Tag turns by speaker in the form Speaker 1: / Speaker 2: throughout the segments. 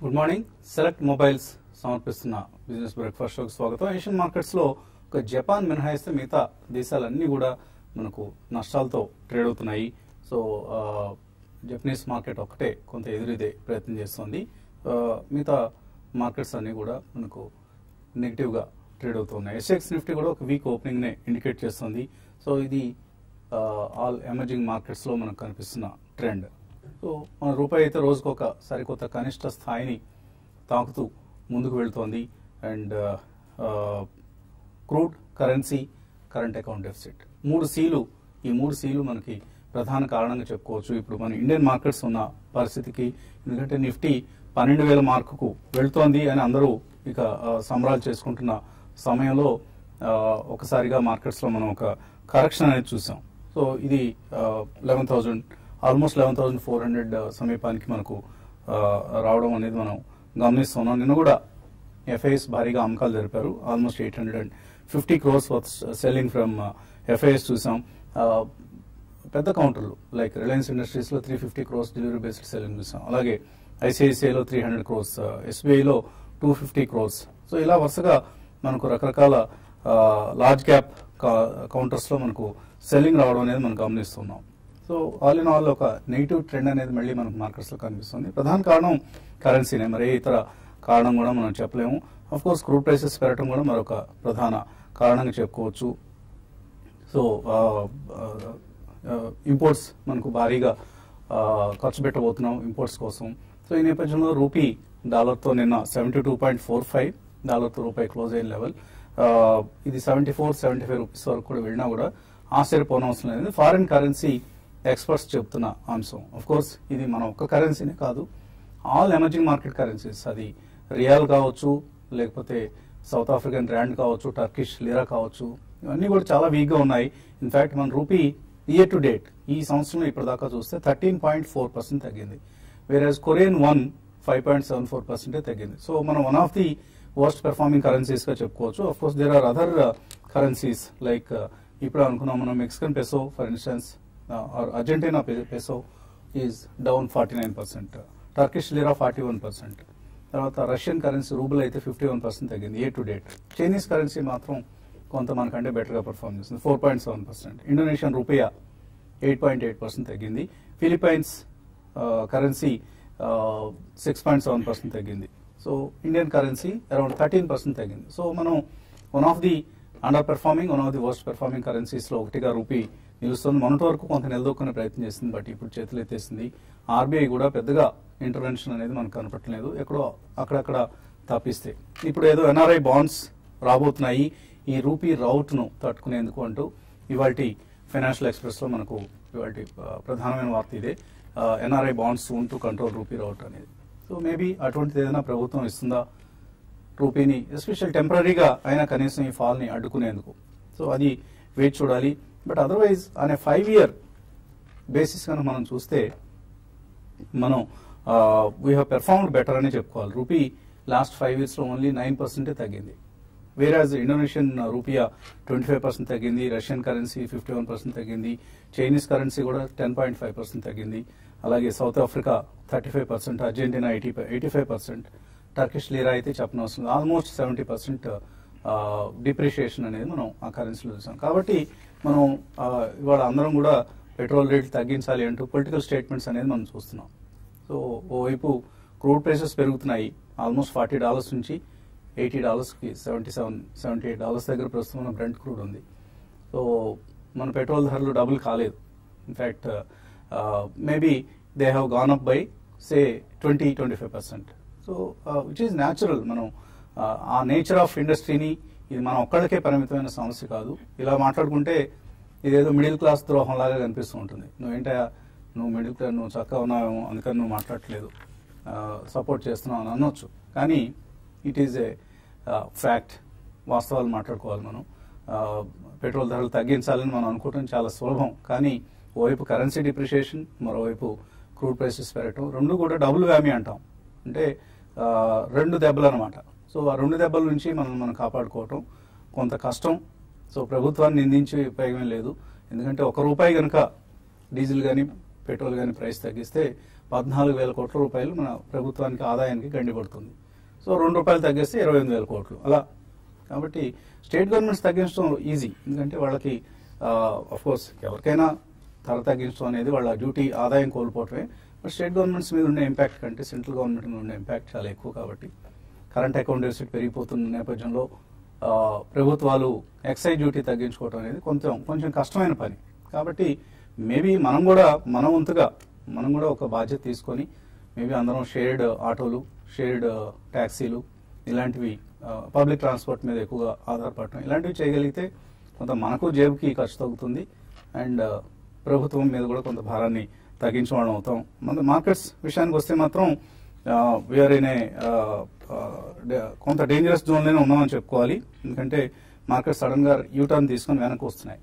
Speaker 1: Good morning select mobiles సమర్పిస్తున్న business breakfast షోకి స్వాగతం ఏషియన్ మార్కెట్స్ లో ఒక జపాన్ మినహాయిస్తే మిగతా దేశాలన్నీ కూడా మనకు నష్టాలతో ట్రేడ్ అవుతున్నాయి సో ఆ, జపనీస్ మార్కెట్ ఒకటే కొంత ఎదురుదే ప్రయత్నం చేస్తుంది ఆ, మిగతా మార్కెట్స్ అన్ని కూడా మనకు నెగిటివ్ గా ట్రేడ్ అవుతున్నాయి ఎస్ఎక్స్ నిఫ్టీ కూడా ఒక వీక్ ఓపెనింగ్ నే ఇండికేట్ చేస్తుంది సో ఇది ఆల్ ఎమర్జింగ్ మార్కెట్స్ లో మనకు కనిపిస్తున్న ట్రెండ్ సో మన రూపాయి అయితే రోజుకు ఒక సరికొత్త కనిష్ట స్థాయిని తాకుతూ ముందుకు వెళ్తోంది and crude currency current account deficit మూడు సీలు ఈ మూడు సీలు మనకి ప్రధాన కారణంగా చెప్పుకోవచ్చు ఇప్పుడు మన ఇండియన్ మార్కెట్స్ ఉన్న పరిస్థితికి ఎందుకంటే నిఫ్టీ పన్నెండు వేల మార్కుకు వెళ్తోంది అని అందరూ ఇక ఆ, సంబరాలు చేసుకుంటున్న సమయంలో ఆ, ఒకసారిగా మార్కెట్స్ లో మనం ఒక కరెక్షన్ అనేది చూసాం సో ఇది eleven thousand almost eleven thousand four hundred సమీపానికి మనకు ఆ, రావడం అనేది మనం గమనిస్తున్నాం నిన్న కూడా ఎఫ్ఐఎస్ భారీగా అమ్మకాలు జరిపారు almost eight hundred and fifty crores worth selling from FIs చూసాం ఆ, పెద్ద కౌంటర్లు లైక్ రిలయన్స్ ఇండస్ట్రీస్ లో three fifty crores delivery based selling చూసాం అలాగే ఐసిఐసిఐలో త్రీ హండ్రెడ్ క్రోర్స్ ఎస్బీఐలో టూ ఫిఫ్టీ క్రోర్స్ సో ఇలా వరుసగా మనకు రకరకాల లార్జ్ క్యాప్ కౌంటర్స్ లో మనకు సెల్లింగ్ రావడం అనేది మనం గమనిస్తున్నాం సో ఆల్ ఇన్ ఆల్ ఒక నెగిటివ్ ట్రెండ్ అనేది మళ్ళీ మనకు మార్కెట్స్ లో కనిపిస్తుంది ప్రధాన కారణం కరెన్సీనే మరి ఏ ఇతర కారణం కూడా మనం చెప్పలేము అఫ్ కోర్స్ క్రూడ్ ప్రైసెస్ పెరగడం కూడా మరొక ప్రధాన కారణంగా చెప్పుకోవచ్చు సో ఇంపోర్ట్స్ మనకు భారీగా ఆ, ఖర్చు పెట్టబోతున్నాం ఇంపోర్ట్స్ కోసం సో ఈ నేపథ్యంలో రూపీ డాలర్తో నిన్న seventy two point four five డాలర్తో రూపాయి క్లోజ్ అయిన లెవెల్ ఆ, ఇది seventy four seventy five rupees వరకు కూడా వెళ్ళినా కూడా ఆశ్చర్యపోనవసరం లేదు ఫారిన్ కరెన్సీ ఎక్స్పర్ట్స్ చెప్తున్న అంశం అఫ్ కోర్స్ ఇది మన ఒక్క కరెన్సీనే కాదు ఆల్ ఎమర్జింగ్ మార్కెట్ కరెన్సీస్ అది రియాల్ కావచ్చు లేకపోతే సౌత్ ఆఫ్రికన్ ర్యాండ్ కావచ్చు టర్కిష్ లీరా కావచ్చు ఇవన్నీ కూడా చాలా వీక్ గా ఉన్నాయి ఇన్ఫాక్ట్ మన రూపీ ఇయర్ టు డేట్ ఈ సంవత్సరంలో ఇప్పటిదాకా చూస్తే థర్టీన్ పాయింట్ ఫోర్ పర్సెంట్ తగ్గింది వేరేజ్ Korean won five point seven four పర్సెంటే తగ్గింది సో మనం one of the worst performing currencies గా చెప్పుకోవచ్చు of course there are other currencies like ఇప్పుడు అనుకున్నాం మనం Mexican peso for instance Argentina peso is down forty nine percent Turkish lira forty one percent తర్వాత Russian currency ruble అయితే fifty one percent తగ్గింది ఏ to date Chinese currency మాత్రం కొంత మనకంటే బెటర్గా పర్ఫామ్ చేస్తుంది four point seven percent Indonesian rupiah eight point eight percent తగ్గింది Philippines currency six point seven percent తగ్గింది so Indian currency around thirteen percent తగ్గింది సో మనం one of the underperforming one of the worst performing currencies లో ఒకటిగా rupee నిలుస్తుంది మొన్నటి వరకు కొంత నిలదొక్కునే ప్రయత్నం చేస్తుంది బట్ ఇప్పుడు చేతులు ఎత్తేసింది ఆర్బీఐ కూడా పెద్దగా ఇంటర్వెన్షన్ అనేది మనకు కనపట్టలేదు ఎక్కడో అక్కడక్కడ తప్పిస్తే ఇప్పుడు ఏదో ఎన్ఆర్ఐ బాండ్స్ రాబోతున్నాయి ఈ రూపీ రౌట్ ను తట్టుకునేందుకు అంటూ ఇవాటి ఫైనాన్షియల్ ఎక్స్ప్రెస్ లో మనకు ఇవాటి ప్రధానమైన వార్త ఇదే NRI bonds soon to control rupee rout అనేది సో మేబీ అటువంటిది ఏదైనా ప్రభుత్వం ఇస్తుందా రూపీని ఎస్పెషల్ టెంపరీగా అయినా కనీసం ఈ ఫాల్ ని అడ్డుకునేందుకు సో అది వేచి చూడాలి బట్ అదర్వైజ్ అనే ఫైవ్ ఇయర్ బేసిస్ కనుక మనం చూస్తే మనం వీ హ్యావ్ పెర్ఫార్మ్డ్ బెటర్ అని చెప్పుకోవాలి రూపీ లాస్ట్ ఫైవ్ ఇయర్స్ లో ఓన్లీ నైన్ పర్సెంటే తగ్గింది వేరాజ్ Indonesian rupiah twenty five percent తగ్గింది Russian currency fifty one percent తగ్గింది చైనీస్ కరెన్సీ కూడా టెన్ పాయింట్ ఫైవ్ పర్సెంట్ తగ్గింది అలాగే South Africa thirty five percent Argentina eighty eighty five percent Turkish lira అయితే చెప్పనవసరం ఆల్మోస్ట్ సెవెంటీ పర్సెంట్ డిప్రిషియేషన్ అనేది మనం ఆ కరెన్సీలో చూసాం కాబట్టి మనం ఆ, ఇవాళ అందరం కూడా పెట్రోల్ రేట్లు తగ్గించాలి అంటూ పొలిటికల్ స్టేట్మెంట్స్ అనేది మనం చూస్తున్నాం సో ఓవైపు క్రూడ్ ప్రైసెస్ పెరుగుతున్నాయి ఆల్మోస్ట్ ఫార్టీ డాలర్స్ నుంచి ఎయిటీ డాలర్స్కి seventy seven seventy eight dollars దగ్గర ప్రస్తుతం మన బ్రెంట్ క్రూడ్ ఉంది సో మన పెట్రోల్ ధరలు డబుల్ కాలేదు in fact maybe they have gone up by say twenty twenty five percent so which is natural మనం uh, ఆ నేచర్ ఆఫ్ ఇండస్ట్రీని ఇది మనం ఒక్కడికే పరిమితమైన సమస్య కాదు ఇలా మాట్లాడుకుంటే ఇదేదో మిడిల్ క్లాస్ ద్రోహం లాగా కనిపిస్తూ ఉంటుంది నువ్వేంటా నువ్వు మిడిల్ క్లాస్ నువ్వు చక్కగా ఉన్నావు అందుకని నువ్వు మాట్లాడట్లేదు సపోర్ట్ చేస్తున్నావు అని అనొచ్చు కానీ ఇట్ ఈజ్ ఏ ఫ్యాక్ట్ వాస్తవాలు మాట్లాడుకోవాలి మనం ఆ, పెట్రోల్ ధరలు తగ్గించాలని మనం అనుకోవడం చాలా సులభం కానీ ఓవైపు కరెన్సీ డిప్రిషియేషన్ మరోవైపు క్రూడ్ ప్రైసెస్ పెరగటం రెండు కూడా డబుల్ వ్యామీ అంటాం అంటే ఆ, రెండు దెబ్బలు అనమాట సో ఆ రెండు దెబ్బల నుంచి మనం మనం కాపాడుకోవటం కొంత కష్టం సో ప్రభుత్వాన్ని నిందించే ఉపయోగం లేదు ఎందుకంటే ఒక రూపాయి కనుక డీజిల్ కానీ పెట్రోల్ కానీ ప్రైస్ తగ్గిస్తే పద్నాలుగు వేల కోట్ల రూపాయలు మన ప్రభుత్వానికి ఆదాయానికి గండిపడుతుంది సో రెండు రూపాయలు తగ్గిస్తే ఇరవై ఎనిమిది వేల కోట్లు అలా కాబట్టి స్టేట్ గవర్నమెంట్స్ తగ్గించడం ఈజీ ఎందుకంటే వాళ్ళకి అఫ్ కోర్స్ ఎవరికైనా ధర తగ్గించడం అనేది వాళ్ళ డ్యూటీ ఆదాయం కోల్పోవటమే బట్ స్టేట్ గవర్నమెంట్స్ మీద ఉండే ఇంపాక్ట్ కంటే సెంట్రల్ గవర్నమెంట్ మీద ఉండే ఇంపాక్ట్ చాలా ఎక్కువ కాబట్టి కరెంట్ అకౌంట్ డెఫిసిట్ పెరిగిపోతున్న నేపథ్యంలో ఆ, ప్రభుత్వాలు ఎక్సైజ్ డ్యూటీ తగ్గించుకోవడం అనేది కొంచెం కొంచెం కష్టమైన పని కాబట్టి మేబీ మనం కూడా మన వంతుగా మనం కూడా ఒక బాధ్యత తీసుకొని మేబీ అందరం షేర్డ్ ఆటోలు షేర్డ్ ట్యాక్సీలు ఇలాంటివి పబ్లిక్ ట్రాన్స్పోర్ట్ మీద ఎక్కువగా ఆధారపడటం ఇలాంటివి చేయగలిగితే కొంత మనకు జేబుకి ఖర్చు తగ్గుతుంది అండ్ ప్రభుత్వం మీద కూడా కొంత భారాన్ని తగ్గించిన వాళ్ళం అవుతాం మన మార్కెట్స్ విషయానికి వస్తే మాత్రం వీఆర్ ఇన్ ఏ కొంత డేంజరస్ జోన్లోనే ఉన్నామని చెప్పుకోవాలి ఎందుకంటే మార్కెట్ సడన్ గా యూటర్న్ తీసుకొని వెనక్కి వస్తున్నాయి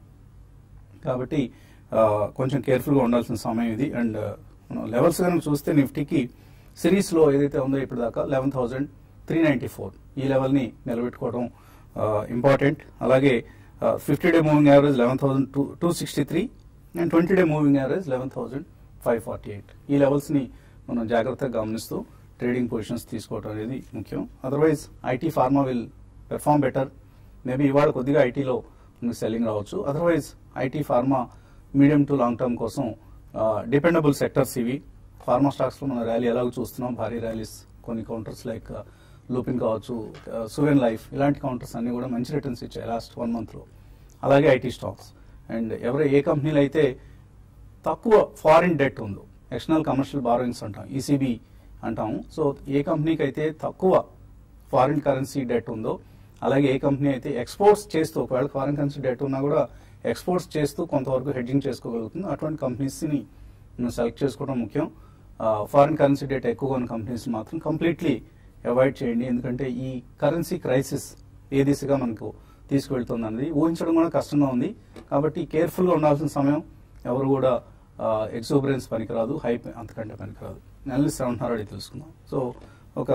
Speaker 1: కాబట్టి ఆ, కొంచెం కేర్ఫుల్గా ఉండాల్సిన సమయం ఇది అండ్ లెవెల్స్ కనుక చూస్తే నిఫ్టీకి సిరీస్లో ఏదైతే ఉందో ఇప్పుడు దాకా eleven thousand three ninety four ఈ లెవెల్ని నిలబెట్టుకోవడం ఇంపార్టెంట్ అలాగే fifty day moving average eleven thousand two two sixty three and twenty day moving average eleven thousand five forty eight ఈ లెవెల్స్ని మనం జాగ్రత్తగా గమనిస్తూ ట్రేడింగ్ పొజిషన్స్ తీసుకోవడం అనేది ముఖ్యం otherwise IT pharma will perform better maybe ఇవాళ కొద్దిగా ఐటీలో సెల్లింగ్ రావచ్చు otherwise IT pharma medium to long term కోసం డిపెండబుల్ సెక్టర్స్ ఇవి ఫార్మా స్టాక్స్ లో మనం ర్యాలీ ఎలాగో చూస్తున్నాం భారీ ర్యాలీస్ కొన్ని కౌంటర్స్ లైక్ లూపిన్ కావచ్చు సువెన్ లైఫ్ ఇలాంటి కౌంటర్స్ అన్ని కూడా మంచి రిటర్న్స్ ఇచ్చాయి లాస్ట్ వన్ మంత్ లో అలాగే ఐటీ స్టాక్స్ అండ్ ఎవరు ఏ కంపెనీలు అయితే తక్కువ ఫారిన్ డెట్ ఉందో ఎక్స్టర్నల్ కమర్షియల్ బారోయింగ్స్ అంటాం ఈసీబీ అంటాము సో ఏ కంపెనీకి అయితే తక్కువ ఫారిన్ కరెన్సీ డెట్ ఉందో అలాగే ఏ కంపెనీ అయితే ఎక్స్పోర్ట్స్ చేస్తూ ఒకవేళ ఫారిన్ కరెన్సీ డెట్ ఉన్నా కూడా ఎక్స్పోర్ట్స్ చేస్తూ కొంతవరకు హెడ్జింగ్ చేసుకోగలుగుతుంది అటువంటి కంపెనీస్ని సెలెక్ట్ చేసుకోవడం ముఖ్యం ఫారిన్ కరెన్సీ డేట్ ఎక్కువగా ఉన్న కంపెనీస్ మాత్రం కంప్లీట్లీ అవాయిడ్ చేయండి ఎందుకంటే ఈ కరెన్సీ క్రైసిస్ ఏ దిశగా మనకు తీసుకువెళ్తుంది అన్నది ఊహించడం కూడా కష్టంగా ఉంది కాబట్టి కేర్ఫుల్గా ఉండాల్సిన సమయం ఎవరు కూడా ఎక్సోబరెన్స్ పనికిరాదు హైప్ అంతకంటే పనికిరాదు అనలిస్ట్ ఏమంటున్నారో అడిగి తెలుసుకుందాం సో ఒక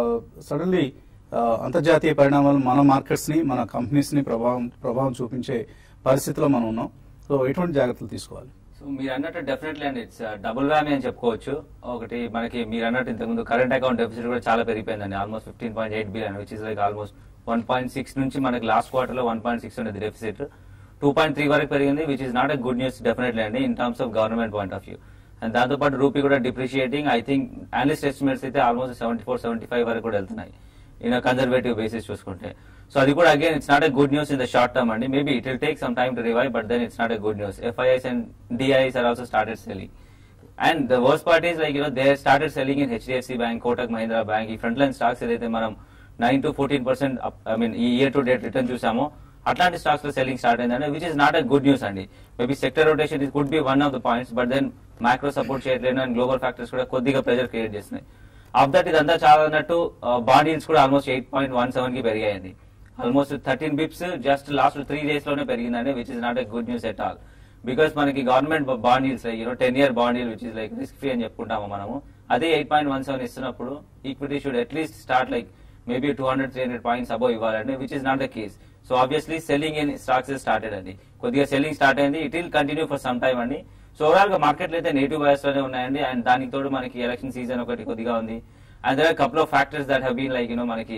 Speaker 1: సడన్లీ అంతర్జాతీయ పరిణామాలు మన మార్కెట్స్ ని మన కంపెనీస్ ని ప్రభావం ప్రభావం చూపించే పరిస్థితిలో మనం ఉన్నాం సో ఎటువంటి జాగ్రత్తలు తీసుకోవాలి
Speaker 2: సో మీరు అన్నట్టు డెఫినెట్లీ అండి ఇట్స్ డబుల్ వ్యామీ అని చెప్పుకోవచ్చు ఒకటి మనకి మీరు అన్నట్టు ఇంతకుముందు కరెంట్ అకౌంట్ డెఫిసిట్ కూడా చాలా పెరిగిపోయిందండి almost fifteen point eight billion which is like almost one point six నుంచి మనకి లాస్ట్ క్వార్టర్ లో వన్ పాయింట్ సిక్స్ ఉండేది డెఫిసిట్ టూ పాయింట్ త్రీ వరకు పెరిగింది which is not a good news definitely అండి in terms of government point of view and దాంతో పాటు rupee కూడా depreciating I think analyst estimates అయితే almost seventy four seventy five వరకు కూడా వెళ్తున్నాయి ఇన్ కన్జర్వేటివ్ బేసిస్ చూసుకుంటే సో అది కూడా again it's not a good news in the short term అండి maybe it will take some time to revive but then it's not a good news FIIs and DIIs are also started selling and the worst part is like you know they started selling in HDFC bank Kotak Mahindra bank ఈ front line stocks ఏదైతే మనం nine to fourteen percent I mean ఈ year to date return చూసామో అట్లాంటి stocks లో selling start అయిందండి which is not a good news అండి maybe sector rotation is could be one of the points but then micro support చేయట్లేదు and global factors కూడా కొద్దిగా pressure create చేస్తున్నాయి of that ఇదంతా చాలా అన్నట్టు బాండ్ ఈల్డ్స్ కూడా almost eight point one seven కి పెరిగాయండి almost thirteen bips just last three days లోనే పెరిగిందండి which is not a good news at all because మనకి government bond yields you know ten year bond yield which is like risk free అని చెప్పుకుంటాము మనము అదే eight point one seven ఇస్తున్నప్పుడు equity should at least start like maybe two hundred three hundred points above ఇవ్వాలండి which is not the case so obviously selling in stocks started అండి కొద్దిగా selling start అయింది it will continue for some time అండి so overall గా మార్కెట్లు అయితే negative bias లోనే ఉన్నాయండి అండ్ దానికి తోడు మనకి ఎలక్షన్ సీజన్ ఒకటి కొద్దిగా ఉంది and there couple of factors that have been like you know మనకి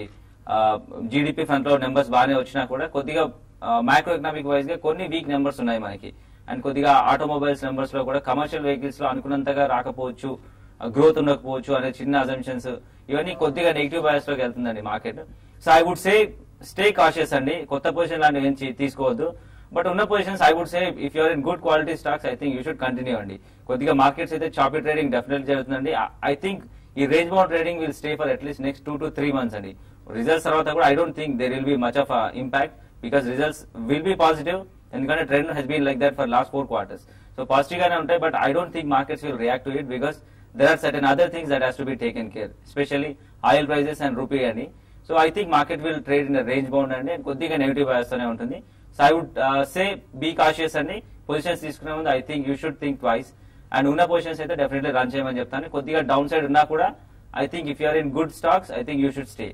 Speaker 2: జీడిపి ఫ్రంట్ లో నెంబర్స్ బాగానే వచ్చినా కూడా కొద్దిగా మైక్రో ఎకనామిక్ వైజ్ గా కొన్ని వీక్ నెంబర్స్ ఉన్నాయి మనకి అండ్ కొద్దిగా ఆటోమొబైల్స్ నెంబర్స్ లో కూడా కమర్షియల్ వెహికల్స్ లో అనుకున్నంతగా రాకపోవచ్చు గ్రోత్ ఉండకపోవచ్చు అనే చిన్న అజంప్షన్స్ ఇవన్నీ కొద్దిగా నెగిటివ్ బయాస్ లోకి వెళ్తుందండి market so I would say stay cautious అండి కొత్త పొజిషన్ లాంటివి ఏం చే- తీసుకోవద్దు బట్ ఉన్న positions I would say if you're in good quality stocks I think you should continue అండి కొద్దిగా మార్కెట్స్ అయితే చాపీ ట్రేడింగ్ డెఫినెట్ జరుగుతుందండి ఐ థింక్ ఈ range bound trading will stay for at least next two to three months అండి results తర్వాత కూడా I don't think there will be much of impact because results will be positive ఎందుకంటే trend has been like that for last four quarters so positive గానే ఉంటాయి but I don't think markets will react to it because there are certain other things that has to be taken care especially oil prices and rupee అని so I think market will trade in range bound అండి and కొద్దిగా negative తోనే ఉంటుంది so I would say be cautious అండి positions తీసుకునే ముందు I think you should think twice and ఉన్న positions అయితే డెఫినెట్లీ రన్ చేయమని చెప్తాను కొద్దిగా డౌన్ సైడ్ ఉన్నా కూడా I think if you're in good stocks I think you should stay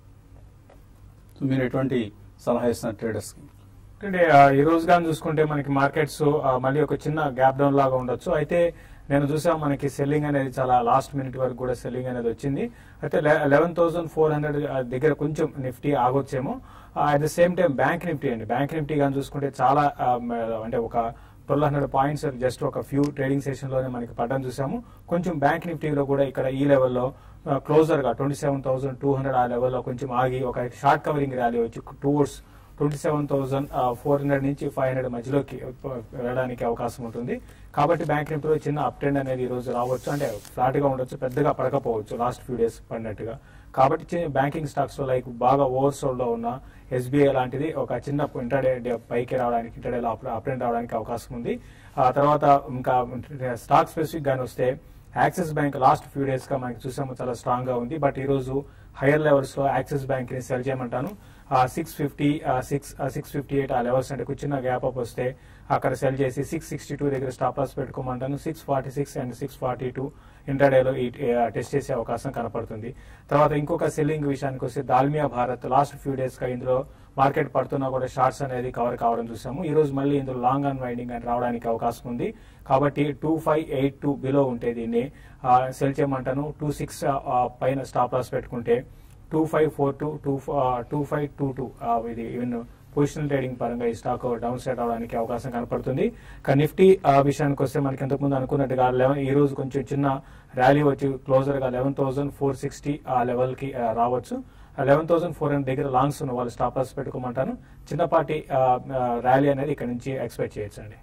Speaker 1: so మీరు ఎటువంటి సలహా ఇస్తున్నారు ట్రేడర్స్ కి
Speaker 3: అంటే ఆ, ఈ రోజు కానీ చూసుకుంటే మనకి మార్కెట్స్ ఆ, మళ్ళీ ఒక చిన్న గ్యాప్ డౌన్ లాగా ఉండొచ్చు అయితే నేను చూసాం మనకి సెల్లింగ్ అనేది చాలా లాస్ట్ మినిట్ వరకు కూడా సెల్లింగ్ అనేది వచ్చింది అయితే లెవెన్ థౌసండ్ ఫోర్ హండ్రెడ్ దగ్గర కొంచెం నిఫ్టీ ఆగొచ్చేమో at the same time bank Nifty అండి బ్యాంక్ నిఫ్టీ కానీ చూసుకుంటే చాలా ఆ, మ- అంటే ఒక ట్వెల్వ్ హండ్రెడ్ పాయింట్స్ జస్ట్ ఒక ఫ్యూ ట్రేడింగ్ సెషన్ లోనే మనకి పడడం చూసాము కొంచెం బ్యాంక్ నిఫ్టీలో కూడా ఇక్కడ ఈ లెవెల్లో క్లోజర్ గా twenty seven thousand two hundred ఆ లెవెల్లో కొంచెం ఆగి ఒక షార్ట్ కవరింగ్ ర్యాలీ వచ్చి towards twenty seven thousand four hundred నుంచి ఫైవ్ హండ్రెడ్ మధ్యలోకి వెళ్ళడానికి అవకాశం ఉంటుంది కాబట్టి బ్యాంక్ నిఫ్టీలో చిన్న అప్ ట్రెండ్ అనేది ఈ రోజు రావచ్చు అంటే ఫ్లాట్ గా ఉండొచ్చు పెద్దగా పడకపోవచ్చు లాస్ట్ ఫ్యూ డేస్ పడినట్టుగా కాబట్టి చి- బ్యాంకింగ్ స్టాక్స్ లో లైక్ బాగా ఓవర్సోల్డ్ లో ఉన్న ఎస్బీఐ లాంటిది ఒక చిన్న ఇంటర్డే పైకి రావడానికి ఇంటర్డేలో అప్ ట్రెండ్ రావడానికి అవకాశం ఉంది ఆ తర్వాత ఇంకా స్టాక్ స్పెసిఫిక్ గాని వస్తే Axis bank last few days గా మనకి చూసాము చాలా స్ట్రాంగ్ గా ఉంది బట్ ఈ రోజు హైయర్ లెవెల్స్ లో యాక్సిస్ బ్యాంక్ ని సెల్ చేయమంటాను six fifty six six fifty eight ఆ లెవెల్స్ అంటే చిన్న గ్యాప్ అప్ వస్తే అక్కడ సెల్ చేసి సిక్స్ సిక్స్టీ టూ దగ్గర స్టాప్ లాస్ పెట్టుకోమంటాను six forty six and six forty two ఇంటర్డేలో ఈ టెస్ట్ చేసే అవకాశం కనపడుతుంది తర్వాత ఇంకొక సెల్లింగ్ విషయానికి వస్తే Dalmia Bharat last few days గా ఇందులో మార్కెట్ పడుతున్నా కూడా షార్ట్స్ అనేది కవర్ కావడం చూసాము ఈ రోజు మళ్ళీ ఇందులో లాంగ్ అండ్ వైండింగ్ అని రావడానికి అవకాశం ఉంది కాబట్టి two five eight two below ఉంటే దీన్ని సెల్ చేయమంటాను టూ సిక్స్ పైన స్టాప్ లాస్ పెట్టుకుంటే two five four two two two five two two ఇది ఈవెన్ పొజిషనల్ ట్రేడింగ్ పరంగా ఈ స్టాక్ డౌన్ సైడ్ అవడానికి అవకాశం కనపడుతుంది కానీ నిఫ్టీ ఆ విషయానికి వస్తే మనకి ఇంతకుముందు అనుకున్నట్టుగా లెవెన్ ఈ రోజు కొంచెం చిన్న ర్యాలీ వచ్చి క్లోజర్ గా లెవెన్ థౌసండ్ ఫోర్ సిక్స్టీ ఆ లెవెల్ కి ఆ, రావచ్చు లెవెన్ థౌసండ్ ఫోర్ హండ్రెడ్ దగ్గర లాంగ్స్ ఉన్న వాళ్ళు స్టాప్ లాస్ పెట్టుకోమంటాను చిన్నపాటి ర్యాలీ అనేది ఇక్కడ నుంచి ఎక్స్పెక్ట్ చేయొచ్చు అండి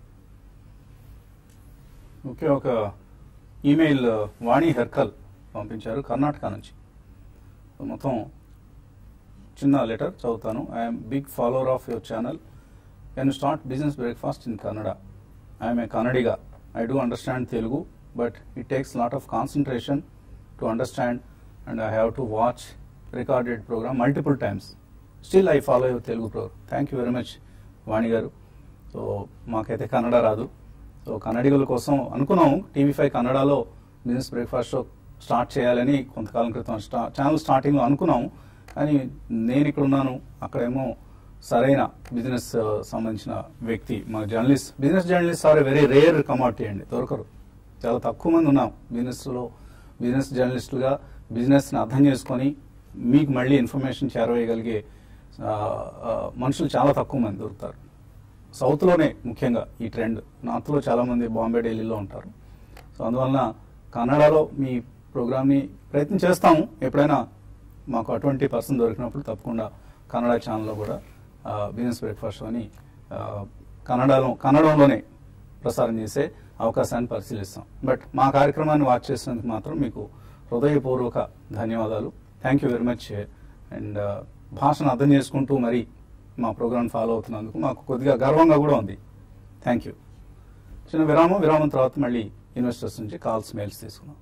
Speaker 1: ఓకే ఒక ఈమెయిల్ వాణి హెర్కల్ పంపించారు కర్ణాటక నుంచి మొత్తం చిన్న లెటర్ చదువుతాను I'm big follower of your channel can start business breakfast in Kannada I'm a Kannadiga I do understand Telugu but it takes lot of concentration to understand and I have to watch recorded programme multiple times still I follow your Telugu programme thank you very much Vani garu so మాకైతే కన్నడ రాదు so కన్నడిగుల కోసం అనుకున్నాము TV five కన్నడలో business breakfast show start చేయాలని కొంతకాలం క్రితం స్టా ఛానల్ స్టార్టింగ్లో అనుకున్నాము కానీ నేను ఇక్కడ ఉన్నాను అక్కడేమో సరైన బిజినెస్ ఆ, సంబంధించిన వ్యక్తి మా journalist business journalist are very rare commodity అండి దొరకరు చాలా తక్కువ మంది ఉన్నాం బిజినెస్లో బిజినెస్ జర్నలిస్టులుగా బిజినెస్ని అర్థం చేసుకొని మీకు మళ్ళీ ఇన్ఫర్మేషన్ చేరవేయగలిగే ఆ, ఆ, మనుషులు చాలా తక్కువ మంది దొరుకుతారు సౌత్లోనే ముఖ్యంగా ఈ ట్రెండ్ నార్త్లో చాలామంది బాంబే ఢిల్లీలో ఉంటారు సో అందువలన కన్నడలో మీ ప్రోగ్రామ్ని ప్రయత్నం చేస్తాము ఎప్పుడైనా మాకు అటువంటి పర్సన్ దొరికినప్పుడు తప్పకుండా కన్నడ ఛానల్లో కూడా ఆ, బిజినెస్ బ్రేక్ఫాస్ట్ అని ఆ, కన్నడలో కన్నడంలోనే ప్రసారం చేసే అవకాశాన్ని పరిశీలిస్తాం బట్ మా కార్యక్రమాన్ని వాచ్ చేసినందుకు మాత్రం మీకు హృదయపూర్వక ధన్యవాదాలు thank you very much and భాషను అర్థం చేసుకుంటూ మరి మా ప్రోగ్రామ్ ఫాలో అవుతున్నందుకు మాకు కొద్దిగా గర్వంగా కూడా ఉంది థ్యాంక్ యూ చిన్న విరామం విరామం తర్వాత మళ్ళీ ఇన్వెస్టర్స్ నుంచి కాల్స్ మెయిల్స్ తీసుకున్నాం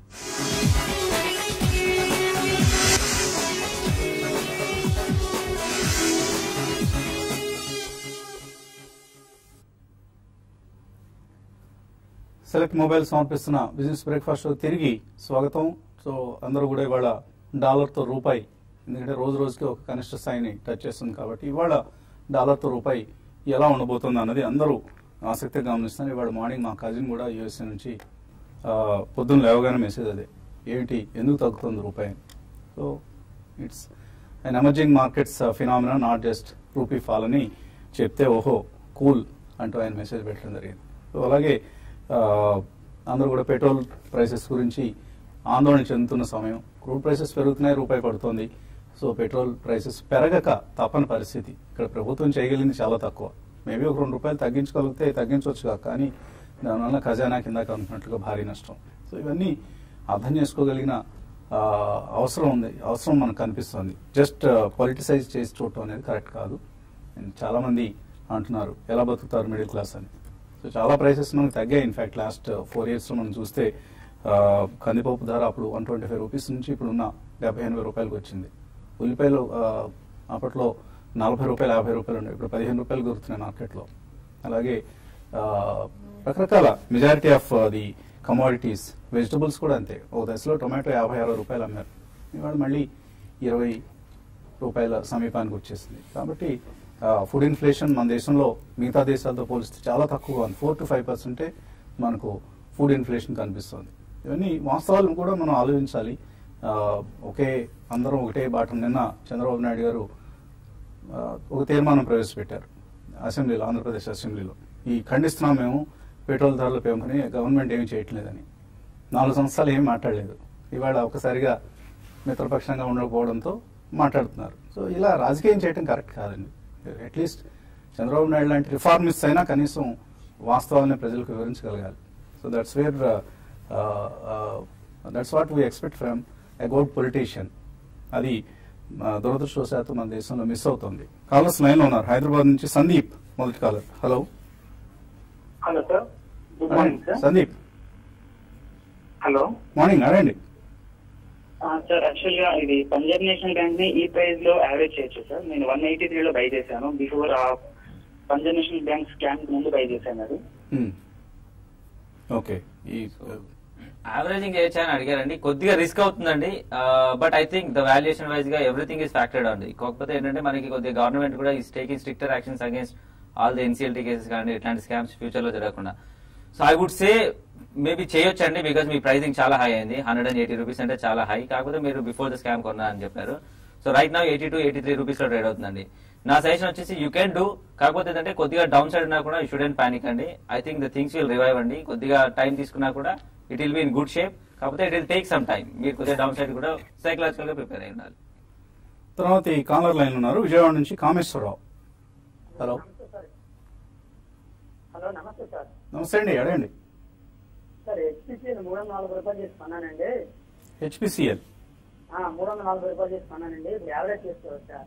Speaker 1: సెలెక్ట్ మొబైల్ సమర్పిస్తున్న బిజినెస్ బ్రేక్ఫాస్ట్ షో తిరిగి స్వాగతం సో అందరూ కూడా ఇవాళ డాలర్తో రూపాయి ఎందుకంటే రోజు రోజుకి ఒక కనిష్ట స్థాయిని టచ్ చేస్తుంది కాబట్టి ఇవాళ డాలర్తో రూపాయి ఎలా ఉండబోతుంది అన్నది అందరూ ఆసక్తిగా గమనిస్తున్నారు ఇవాళ మార్నింగ్ మా కజిన్ కూడా యూఎస్ఏ నుంచి ఆ, పొద్దున్న లేవగానే మెసేజ్ అదే ఏంటి ఎందుకు తగ్గుతుంది రూపాయి అని. So it's and emerging markets phenomena not just rupee fall అని చెప్తే ఓహో కూల్ అంటూ ఆయన మెసేజ్ పెట్టడం జరిగింది సో అలాగే ఆ, అందరూ కూడా పెట్రోల్ ప్రైసెస్ గురించి ఆందోళన చెందుతున్న సమయం క్రూడ్ ప్రైసెస్ పెరుగుతున్నాయి రూపాయి పడుతోంది సో పెట్రోల్ ప్రైసెస్ పెరగక తప్పని పరిస్థితి ఇక్కడ ప్రభుత్వం చేయగలిగింది చాలా తక్కువ మేబీ ఒక రెండు రూపాయలు తగ్గించగలిగితే తగ్గించవచ్చు కాక కానీ దానివల్ల ఖజానా కింద అనుకున్నట్లుగా భారీ నష్టం సో ఇవన్నీ అర్థం చేసుకోగలిగిన ఆ, అవసరం ఉంది అవసరం మనకు కనిపిస్తుంది జస్ట్ పొలిటిసైజ్ చేసి చూడటం అనేది కరెక్ట్ కాదు And చాలా మంది అంటున్నారు ఎలా బతుకుతారు మిడిల్ క్లాస్ అని సో చాలా ప్రైసెస్ మనకు తగ్గాయి ఇన్ఫాక్ట్ లాస్ట్ ఫోర్ ఇయర్స్ లో మనం చూస్తే ఆ, కందిపప్పు ధర అప్పుడు వన్ ట్వంటీ ఫైవ్ రూపీస్ నుంచి ఇప్పుడు ఉన్న డెబ్బై ఎనభై రూపాయలకు వచ్చింది ఉల్లిపాయలు ఆ, అప్పట్లో నలభై రూపాయలు యాభై రూపాయలు ఉన్నాయి ఇప్పుడు పదిహేను రూపాయలు దొరుకుతున్నాయి మార్కెట్లో అలాగే ఆ, రకరకాల majority of the commodities vegetables కూడా అంతే ఒక దశలో టొమాటో యాభై అరవై రూపాయలు అమ్మారు ఇవాళ మళ్ళీ ఇరవై రూపాయల సమీపానికి వచ్చేసింది కాబట్టి ఫుడ్ ఇన్ఫ్లేషన్ మన దేశంలో మిగతా దేశాలతో పోలిస్తే చాలా తక్కువగా ఉంది ఫోర్ టు ఫైవ్ పర్సెంటే మనకు ఫుడ్ ఇన్ఫ్లేషన్ కనిపిస్తుంది ఇవన్నీ వాస్తవాలను కూడా మనం ఆలోచించాలి ఆ, ఒకే అందరం ఒకటే బాట నిన్న చంద్రబాబు నాయుడు గారు ఆ, ఒక తీర్మానం ప్రవేశపెట్టారు అసెంబ్లీలో ఆంధ్రప్రదేశ్ అసెంబ్లీలో ఈ ఖండిస్తున్నాం మేము పెట్రోల్ ధరల పెంపుని గవర్నమెంట్ ఏమీ చేయట్లేదని నాలుగు సంవత్సరాలు ఏమీ మాట్లాడలేదు ఇవాళ ఒకసారిగా మిత్రపక్షంగా ఉండకపోవడంతో మాట్లాడుతున్నారు సో ఇలా రాజకీయం చేయడం కరెక్ట్ కాదండి అట్లీస్ట్ చంద్రబాబు నాయుడు లాంటి రిఫార్మిస్ట్ అయినా కనీసం వాస్తవాన్ని ప్రజలకు వివరించగలగాలి so that's where that's what we expect from a good politician అది ఆ, దురదృష్టవశాత్తు మన దేశంలో మిస్ అవుతుంది కాలర్స్ లైన్ లో ఉన్నారు హైదరాబాద్ నుంచి సందీప్ మొదటి caller hello
Speaker 4: hello sir good morning sir
Speaker 1: Sandeep
Speaker 4: hello
Speaker 1: morning అడండి
Speaker 4: ఆ, సార్ యాక్చువల్ గా ఇది పంజాబ్ నేషనల్ బ్యాంక్ ని ఈ ప్రైస్ లో యావరేజ్ చేయొచ్చు సార్ నేను వన్ ఎయిటీ త్రీ లో బై చేశాను బిఫోర్ ఆ పంజాబ్ నేషనల్ బ్యాంక్ స్కామ్ ముందు బై చేశాను అది
Speaker 1: ఓకే ఈ
Speaker 2: యావరేజింగ్ చేయొచ్చా అని అడిగారండి కొద్దిగా రిస్క్ అవుతుందండి but I think the valuation wise గా ఎవ్రీథింగ్ ఇస్ ఫ్యాక్టర్డ్ అండి కాకపోతే ఏంటంటే మనకి కొద్దిగా గవర్నమెంట్ కూడా ఈ taking stricter actions against all the NCLT cases కానీ ఇట్లాంటి స్కామ్స్ ఫ్యూచర్ లో జరగకుండా so I would say maybe చేయొచ్చండి బికాస్ మీ ప్రైసింగ్ చాలా హై అయింది హండ్రెడ్ అండ్ ఎయిటీ రూపీస్ అంటే చాలా హై కాకపోతే మీరు బిఫోర్ ద స్కామ్ కొన్నా అని చెప్పారు సో రైట్ నా eighty to eighty three rupees లో ట్రేడ్ అవుతుందండి నా సజెషన్ వచ్చేసి యూ కెన్ డూ కాకపోతే ఏంటంటే కొద్దిగా డౌన్ సైడ్ ఉన్నా కూడా యూ షుడెంట్ పానిక్ అండి I think the things will revive అండి కొద్దిగా టైం తీసుకున్నా కూడా it will be in good shape కాకపోతే it will take some time మీరు కొద్దిగా డౌన్ సైడ్ కూడా సైకలాజికల్ గా ప్రిపేర్ అయి ఉండాలి
Speaker 1: తర్వాత ఈ కాలర్ లైన్ ఉన్నారు విజయవాడ నుంచి కామేశ్వరరావు హలో
Speaker 5: హలో నమస్తే సార్
Speaker 1: నమస్తే అండి అడగండి
Speaker 5: సార్ హెచ్పిసిఎల్ మూడు వందల నలభై రూపాయలు చేసి కొన్నానండి
Speaker 1: హెచ్పిసిఎల్
Speaker 5: ఆ, మూడు వందల నలభై రూపాయలు చేసి కొన్నానండి ఇప్పుడు యావరేజ్ చేసుకోవచ్చు సార్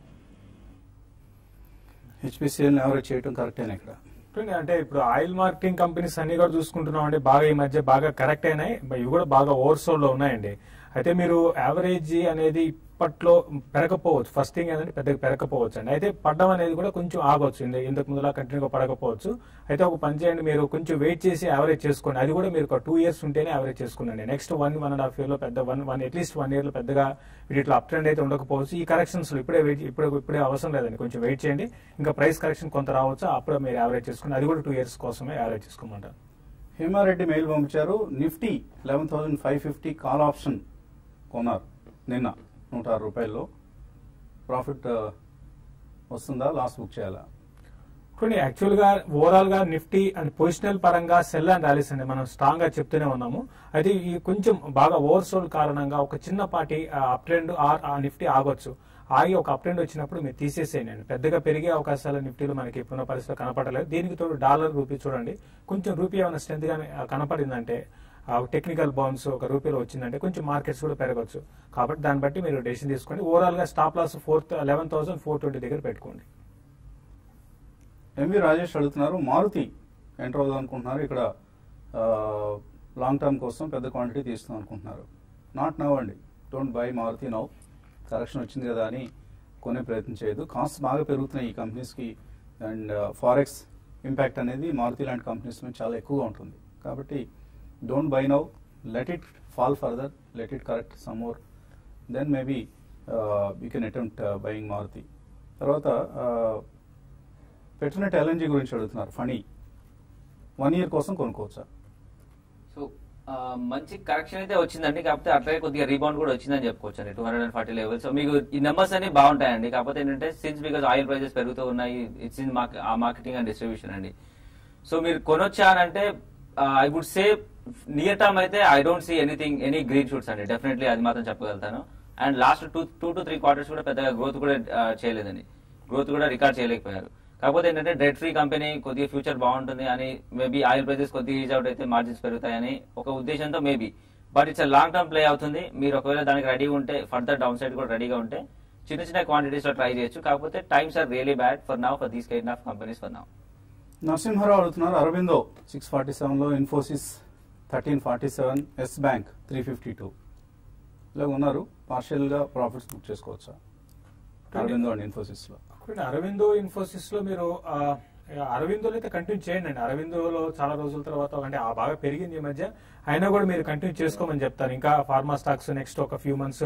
Speaker 1: హెచ్పిసిఎల్ యావరేజ్ చేయడం కరెక్టేనా ఇక్కడ
Speaker 3: ఉంటుంది. అంటే ఇప్పుడు ఆయిల్ మార్కెటింగ్ కంపెనీస్ అన్ని కూడా చూసుకుంటున్నాం అంటే బాగా ఈ మధ్య బాగా కరెక్ట్ అయినాయి బ- ఇవి కూడా బాగా ఓవర్సోల్డ్ లో ఉన్నాయండి అయితే మీరు యావరేజ్ అనేది ఇప్పట్లో పెరగకపోవచ్చు ఫస్ట్ థింగ్ ఏంటంటే పెద్దగా పెరగకపోవచ్చు అండి అయితే పడ్డం అనేది కూడా కొంచెం ఆగవచ్చు ఇంద- ఇంతకు ముందులా కంటిన్యూగా పడకపోవచ్చు అయితే ఒక పని చేయండి మీరు కొంచెం వెయిట్ చేసి యావరేజ్ చేసుకోండి అది కూడా మీరు ఒక టూ ఇయర్స్ ఉంటేనే యావరేజ్ చేసుకోండి next one one and half year లో పెద్ద one one at least one year లో పెద్దగా వీటిలో అప్ ట్రెండ్ అయితే ఉండకపోవచ్చు ఈ కరెక్షన్స్ లో ఇప్పుడే వెయిట్ ఇప్పుడు ఇప్పుడే అవసరం లేదండి కొంచెం వెయిట్ చేయండి ఇంకా ప్రైస్ కరెక్షన్ కొంత రావచ్చు అప్పుడు మీరు యావరేజ్ చేసుకోండి అది కూడా టూ ఇయర్స్ కోసమే యావరేజ్ చేసుకోమంటారు
Speaker 1: హేమారెడ్డి మెయిల్ పంపించారు Nifty eleven thousand five fifty call option కొన్నారు నిన్న నూట ఆరు రూపాయల్లో ప్రాఫిట్ ఆ, వస్తుందా లాస్ బుక్ చేయాలా
Speaker 3: కొన్ని యాక్చువల్ గా ఓవరాల్ గా నిఫ్టీ అండ్ పొజిషనల్ పరంగా సెల్ అండ్ ర్యాలీస్ అండి మనం స్ట్రాంగ్ గా చెప్తూనే ఉన్నాము అయితే ఈ కొంచెం బాగా ఓవర్సోల్ కారణంగా ఒక చిన్నపాటి అప్ ట్రెండ్ ఆర్ ఆ నిఫ్టీ ఆగొచ్చు ఆగి ఒక అప్ ట్రెండ్ వచ్చినప్పుడు మీరు తీసేసేయండి పెద్దగా పెరిగే అవకాశాలు నిఫ్టీలో మనకి ఇప్పుడున్న పరిస్థితిలో కనపడలేదు దీనికి తోడు డాలర్ రూపీ చూడండి కొంచెం రూపీ ఏమైనా స్ట్రెంత్ గా కనపడిందంటే టెక్నికల్ బౌన్స్ ఒక రూపీలో వచ్చిందంటే కొంచెం మార్కెట్స్ కూడా పెరగచ్చు కాబట్టి దాన్ని బట్టి మీరు డెసిషన్ తీసుకోండి ఓవరాల్ గా stop loss fourth eleven thousand four twenty దగ్గర పెట్టుకోండి
Speaker 1: ఎంవి రాజేష్ అడుగుతున్నారు మారుతి ఎంటర్ అవుదాం అనుకుంటున్నారు ఇక్కడ లాంగ్ టర్మ్ కోసం పెద్ద క్వాంటిటీ తీస్తున్నాం అనుకుంటున్నారు నాట్ నవ్ అండి don't buy Maruti now correction వచ్చింది కదా అని కొనే ప్రయత్నం చేయదు కాస్ట్ బాగా పెరుగుతున్నాయి ఈ కంపెనీస్కి అండ్ ఫారెక్స్ ఇంపాక్ట్ అనేది మారుతి లాంటి కంపెనీస్ మీద చాలా ఎక్కువగా ఉంటుంది కాబట్టి don't buy now let it fall further let it correct some more then maybe you can attempt buying Maruti తర్వాత uh, పెట్రోనెట్ ఎల్ఎన్జీ గురించి అడుగుతున్నారు ఫనీ వన్ ఇయర్ కోసం కొనుక్కోవచ్చా
Speaker 2: సో ఆ, మంచి కరెక్షన్ అయితే వచ్చిందండి కాకపోతే అట్లాగే కొద్దిగా రీబౌండ్ కూడా వచ్చిందని చెప్పుకోవచ్చు అండి two hundred and forty level so మీకు ఈ నెంబర్స్ అన్ని బాగుంటాయండి కాకపోతే ఏంటంటే సిన్స్ బికాస్ ఆయిల్ ప్రైసెస్ పెరుగుతూ ఉన్నాయి it's in uh marketing and distribution అండి సో మీరు కొనొచ్చా అని అంటే I would say near term అయితే I don't see anything any green shoots అండి డెఫినెట్లీ అది మాత్రం చెప్పగలుగుతాను and last two two to three quarters కూడా పెద్దగా గ్రోత్ కూడా ఆ, చేయలేదండి గ్రోత్ కూడా రికార్డ్ చేయలేకపోయారు కాకపోతే ఏంటంటే డెట్ ఫ్రీ కంపెనీ కొద్దిగా ఫ్యూచర్ బాగుంటుంది అని మేబీ ఆయిల్ ప్రైసెస్ కొద్దిగా ఈజ్ అవుట్ అయితే మార్జిన్స్ పెరుగుతాయని ఒక ఉద్దేశంతో maybe but it's long term play అవుతుంది మీరు ఒకవేళ దానికి రెడీగా ఉంటే ఫర్దర్ డౌన్ సైడ్ కూడా రెడీగా ఉంటే చిన్న చిన్న క్వాంటిటీస్ లో ట్రై చేయొచ్చు కాకపోతే times are really bad for now for these kind of companies for now
Speaker 1: Narasimharao అడుగుతున్నారు అరవిందో సిక్స్ ఫార్టీ సెవెన్లో Infosys thirteen forty seven Yes Bank three fifty two ఇలా ఉన్నారు పార్షియల్గా ప్రాఫిట్స్ బుక్ చేసుకోవచ్చా అరవిందో అండ్ ఇన్ఫోసిస్లో
Speaker 3: ఇప్పుడు అరవిందో ఇన్ఫోసిస్ లో మీరు ఆ, అరవిందోలో అయితే కంటిన్యూ చేయండి అండి అరవిందోలో చాలా రోజుల తర్వాత అంటే ఆ బాగా పెరిగింది ఈ మధ్య అయినా కూడా మీరు కంటిన్యూ చేసుకోమని చెప్తాను ఇంకా ఫార్మా స్టాక్స్ నెక్స్ట్ ఒక ఫ్యూ మంత్స్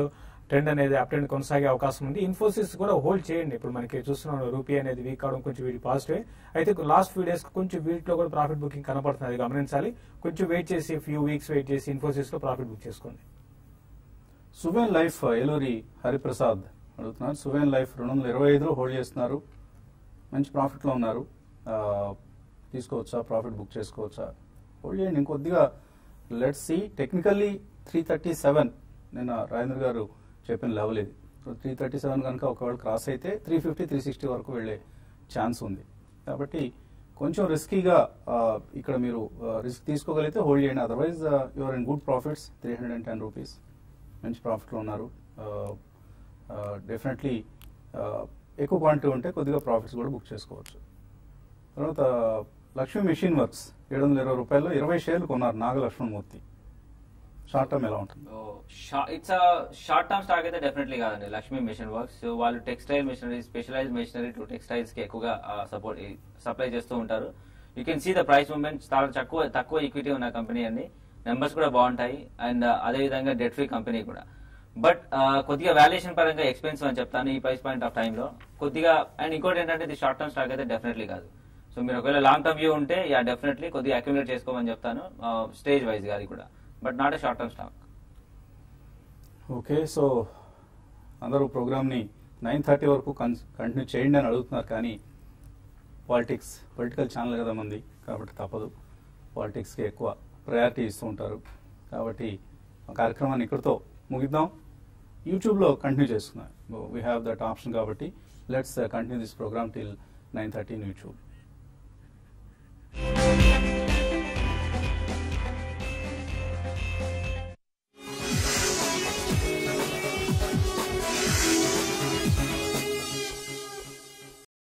Speaker 3: ట్రెండ్ అనేది అప్ ట్రెండ్ కొనసాగే అవకాశం ఉంది ఇన్ఫోసిస్ కూడా హోల్డ్ చేయండి ఇప్పుడు మనకి చూస్తున్నాం రూపీ అనేది వీక్ అవడం కొంచెం వీటి పాజిటివ్ అయితే లాస్ట్ ఫ్యూ డేస్ కొంచెం వీటిలో కూడా ప్రాఫిట్ బుకింగ్ కనపడుతుంది అది గమనించాలి కొంచెం వెయిట్ చేసి ఫ్యూ వీక్స్ వెయిట్ చేసి ఇన్ఫోసిస్ లో ప్రాఫిట్ బుక్ చేసుకోండి
Speaker 1: సువేన్ లైఫ్ ఏలూరి హరిప్రసాద్ అడుగుతున్నారు సువేన్ లైఫ్ రెండు వందల ఇరవై ఐదులో హోల్డ్ చేస్తున్నారు మంచి ప్రాఫిట్లో ఉన్నారు ఆ, తీసుకోవచ్చా ప్రాఫిట్ బుక్ చేసుకోవచ్చా హోల్డ్ చేయండి ఇంకొద్దిగా let see technically three thirty seven నిన్న రాజేంద్ర గారు చెప్పిన లెవెల్ ఇది త్రీ థర్టీ సెవెన్ కనుక ఒకవేళ క్రాస్ అయితే త్రీ ఫిఫ్టీ త్రీ సిక్స్టీ వరకు వెళ్ళే ఛాన్స్ ఉంది కాబట్టి కొంచెం రిస్కీగా ఆ, ఇక్కడ మీరు రిస్క్ తీసుకోగలిగితే హోల్డ్ చేయండి otherwise you're in good profits three hundred and ten rupees మంచి ప్రాఫిట్లో ఉన్నారు డెఫినెట్లీ ఎక్కువ క్వాంటిటీ ఉంటే కొద్దిగా ప్రాఫిట్స్ కూడా బుక్ చేసుకోవచ్చు తర్వాత లక్ష్మీ మెషిన్ వర్క్స్ ఏడు వందల ఇరవై రూపాయల్లో ఇరవై షేర్లు కొన్నారు నాగలక్ష్మణమూర్తి షార్ట్ టర్మ్ ఎలా ఉంటుంది
Speaker 2: ఇట్స్ షార్ట్ టర్మ్ స్టాక్ అయితే డెఫినెట్లీ కాదండి లక్ష్మీ మిషన్ వర్క్స్ సో వాళ్ళు textile machinery specialize machinery to textiles కి ఎక్కువగా సపోర్ట్ సప్లై చేస్తూ ఉంటారు you can see the price movement చాలా తక్కువ తక్కువ ఈక్విటీ ఉన్న కంపెనీ అండి నెంబర్స్ కూడా బాగుంటాయి అండ్ అదే విధంగా డెట్ ఫ్రీ కంపెనీ కూడా బట్ కొద్దిగా వాల్యుయేషన్ పరంగా ఎక్స్పెన్సివ్ అని చెప్తాను ఈ ప్రైస్ పాయింట్ ఆఫ్ టైంలో కొద్దిగా అండ్ ఇంకోటి ఏంటంటే ఇది షార్ట్ టర్మ్ స్టాక్ అయితే డెఫినెట్లీ కాదు సో మీరు ఒకవేళ లాంగ్ టర్మ్ వ్యూ ఉంటే యా డెఫినెట్లీ కొద్దిగా అక్యుములేట్ చేసుకోమని చెప్తాను స్టేజ్ వైజ్ గా అది కూడా but not a short term stock
Speaker 1: okay so అందరూ ప్రోగ్రామ్ని నైన్ థర్టీ వరకు కంటిన్యూ చేయండి అని అడుగుతున్నారు కానీ పాలిటిక్స్ పొలిటికల్ ఛానల్ కదా మంది కాబట్టి తప్పదు పాలిటిక్స్కి ఎక్కువ ప్రయారిటీ ఇస్తూ ఉంటారు కాబట్టి ఆ కార్యక్రమాన్ని ఇక్కడితో ముగిద్దాం యూట్యూబ్లో కంటిన్యూ చేసుకున్నాం వీ హ్యావ్ దట్ ఆప్షన్ కాబట్టి let's continue this program till nine thirty YouTube